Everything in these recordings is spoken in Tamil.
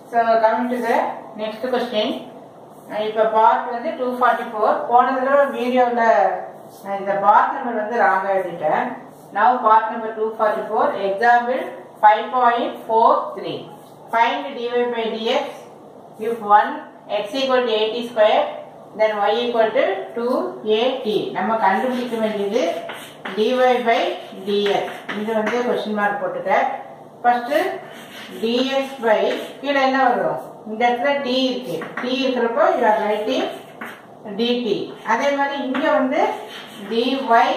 So coming to the next question இப்போ பார்ட் வந்து டூ ஃபார்ட்டி ஃபோர் போன தடவை வீடியோவில் இந்த பார்ட் நம்பர் வந்து ராங்காக எழுதிட்டேன் now part number two forty four example five point four three find dy by dx if 1 x equal to 80 square then y equal to 2at நம்ம கண்டுபிடிக்க வேண்டியது dy by dx இது வந்து கொஸ்டின் மார்க் போட்டுக்க ஃபர்ஸ்ட் dx by கீழே என்ன வரும் இந்த இடத்துல t இருக்கு t இருக்கிறப்போ you are writing dt அதே மாதிரி இங்க வந்து dy by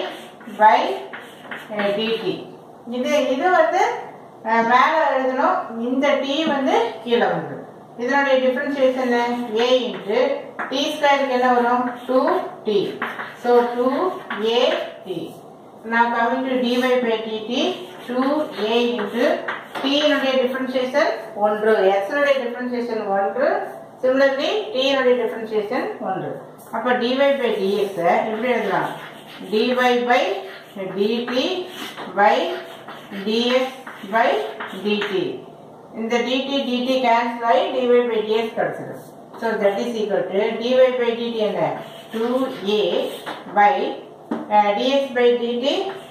அஹ், dt இது இது வந்து அஹ், மேல எழுதணும் இந்த t வந்து கீழே வந்துடும் இதனுடைய டிஃபரன்ஷியேஷன் a இன்ட்டு டி ஸ்கொயருக்கு என்ன வரும் two T so two A T நான் coming to dy by dt two A into டீனுடைய டிஃபரன்ஷியேஷன் ஒன்று எக்ஸனுடைய டிஃபரன்ஷியேஷன் ஒன்று சிமிலர்லி டீனுடைய டிஃபரன்ஷியேஷன் ஒன்று அப்போ டிவை பை டிஎக்ஸை எப்படி எழுதலாம் dy by dt by dx by dt இந்த dt dt cancel ஆகி dy by dx கிடைச்சிடும் so that is equal to dy by dt என்ன 2a by uh, dx by dt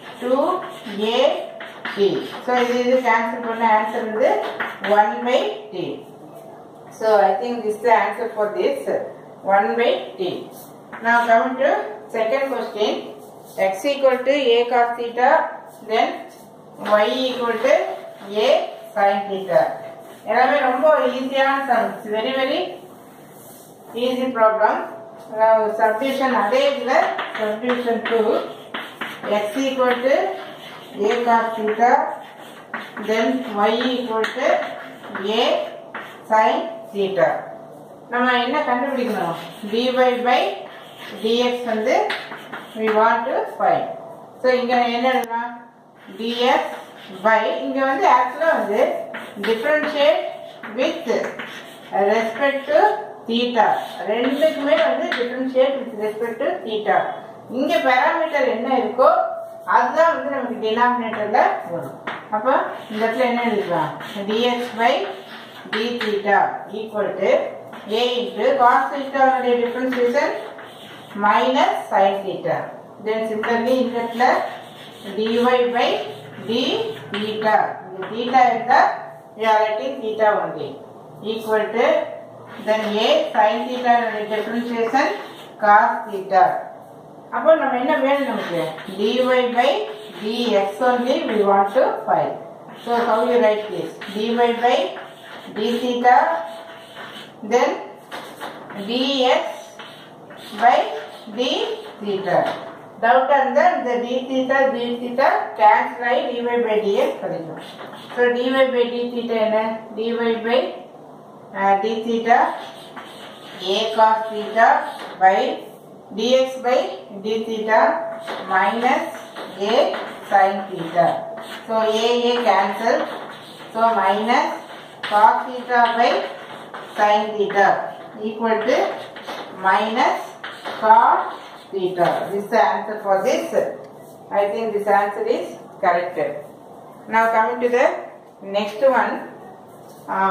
2a t so இது இது cancel பண்ண answer வந்து 1 by t so I think this is the answer for this 1 by t now come to second question x equal to a cos theta then y equal to a sin theta எல்லாமே ரொம்ப ஈஸியான sums very very easy problem substitution அதே இதில் substitution two x equal to a cos theta then y equal to a sine theta நம்ம என்ன கண்டுபிடிக்கணும் dy பை dx வந்து we want to find so இங்கே என்ன எழுதலாம் dx by இங்கே வந்து ஆக்சுவலாக வந்து differentiate with respect to theta ரெண்டுக்குமே வந்து differentiate with respect to theta இங்க பேராமீட்டர் என்ன இருக்கோ அதுதான் வந்து நமக்கு டினாமினேட்டர்ல வரும் அப்போ இந்த இடத்துல என்ன எழுதிக்கலாம் dx by d theta equal to a into cos theta உடைய differentiation minus sin theta then similarly இந்த இடத்துல dy by d theta இந்த theta இருந்தா we are writing theta only equal to then a sin theta உடைய differentiation cos theta அப்போ நம்ம என்ன வேணும் நமக்கு dy by dx only we want to find so how you write this dy by d theta then dx by d theta doubt இருந்தா இந்த d theta d theta cancel ஆகி dy by dx கிடைக்கும் so dy by d theta என்ன dy by uh, d theta a cos theta by dx by d theta minus a sin theta so a a cancel so minus cos theta by sin theta equal to minus cos theta. This is the answer for this. I think this answer is correct. Now coming to the next one, uh,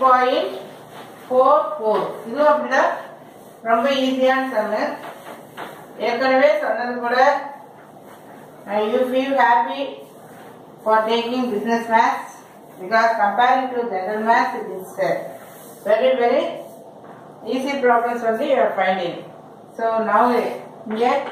5.44. இது அப்படிதான் ரொம்ப ஈஸியான சம்மு ஏற்கனவே சொன்னது கூட you feel happy for taking business maths because comparing to general maths it is very very easy problems only you are finding. So now get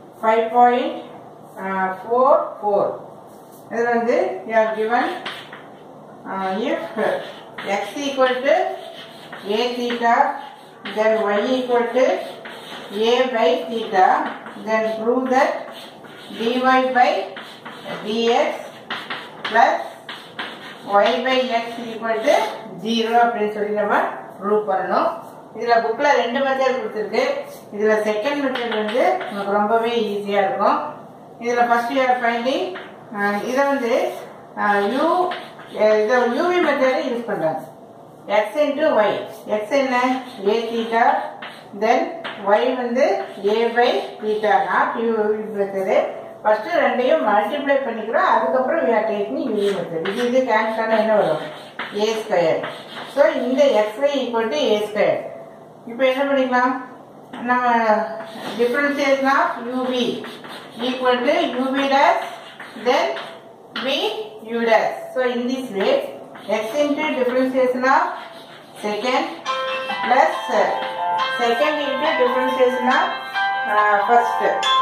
5.44. இது வந்து you are given uh, if x equal to a theta then y equal to a by theta then prove that dy by dx plus y by x equal to 0 அப்படின்னு சொல்லி நம்ம ப்ரூவ் பண்ணணும் இதுல புக்ல ரெண்டு மெத்தட் கொடுத்துருக்கு இதுல செகண்ட் மெத்தட் வந்து நமக்கு ரொம்பவே ஈஸியா இருக்கும் இதுல ஃபர்ஸ்ட் இயர் ஃபைண்டிங் இதை வந்து யூ இதை யூவி மெத்தட் யூஸ் பண்றாங்க எக்ஸ் இன்ட்டு ஒய் எக்ஸ் என்ன ஏ தீட்டா தென் ஒய் வந்து a by theta not u method first ரெண்டையும் மல்டிப்ளை பண்ணிக்கிறோம் அதுக்கப்புறம் we are taking UV method இது இது கேன்சல் ஆனால் என்ன வரும் ஏ ஸ்கொயர் ஸோ இந்த xy equal to a square இப்போ என்ன பண்ணிக்கலாம் நம்ம differentiation of UV equal to UV dash then v u dash. So in this way, x into differentiation of second plus uh, second into differentiation of uh, first.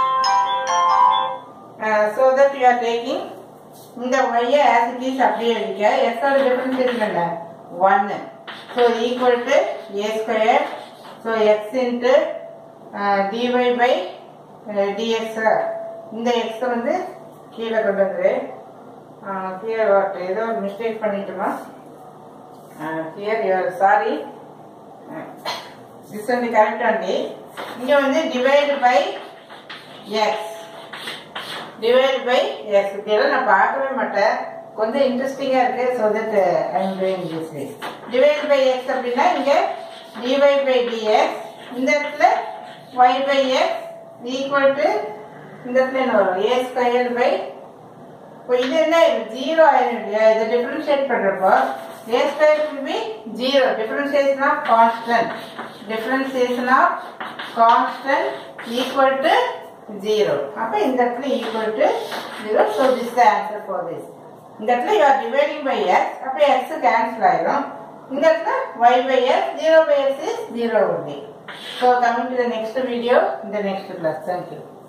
Uh, so that you are taking இந்த y as it is அப்படியே இருக்க x ஓட differentiation என்ன 1 so equal to a square so x into uh, dy by uh, dx இந்த x வந்து கீழே கொண்டு வந்துரு ஹியர் வாட் ஏதோ ஒரு மிஸ்டேக் பண்ணிட்டுமா ஹியர் யூஆர் சாரி திஸ் வந்து கரெக்ட் ஒன்லி இங்கே வந்து divide by x divide by x இதெல்லாம் நான் பார்க்கவே மாட்டேன் கொஞ்சம் இன்ட்ரெஸ்டிங்காக இருக்கு so that I am doing this way divide by x அப்படின்னா இங்கே டிவை பை டிஎக்ஸ் இந்த இடத்துல y by x equal to இந்த இடத்துல என்ன வரும் ஏ ஸ்கொயர் பை இப்போ இது என்ன ஜீரோ ஆயிரும் இல்லையா இதை டிஃபரன்ஷியேட் பண்றப்போ a square will be zero differentiation of constant differentiation of constant equal to zero அப்போ இந்த இடத்துல equal to zero so this answer for this இந்த இடத்துல you are dividing by x அப்போ எக்ஸ் கேன்சல் ஆயிரும் இந்த இடத்துல y by x zero by x is zero only so coming to the next video இந்த நெக்ஸ்ட் கிளாஸ் தேங்க்யூ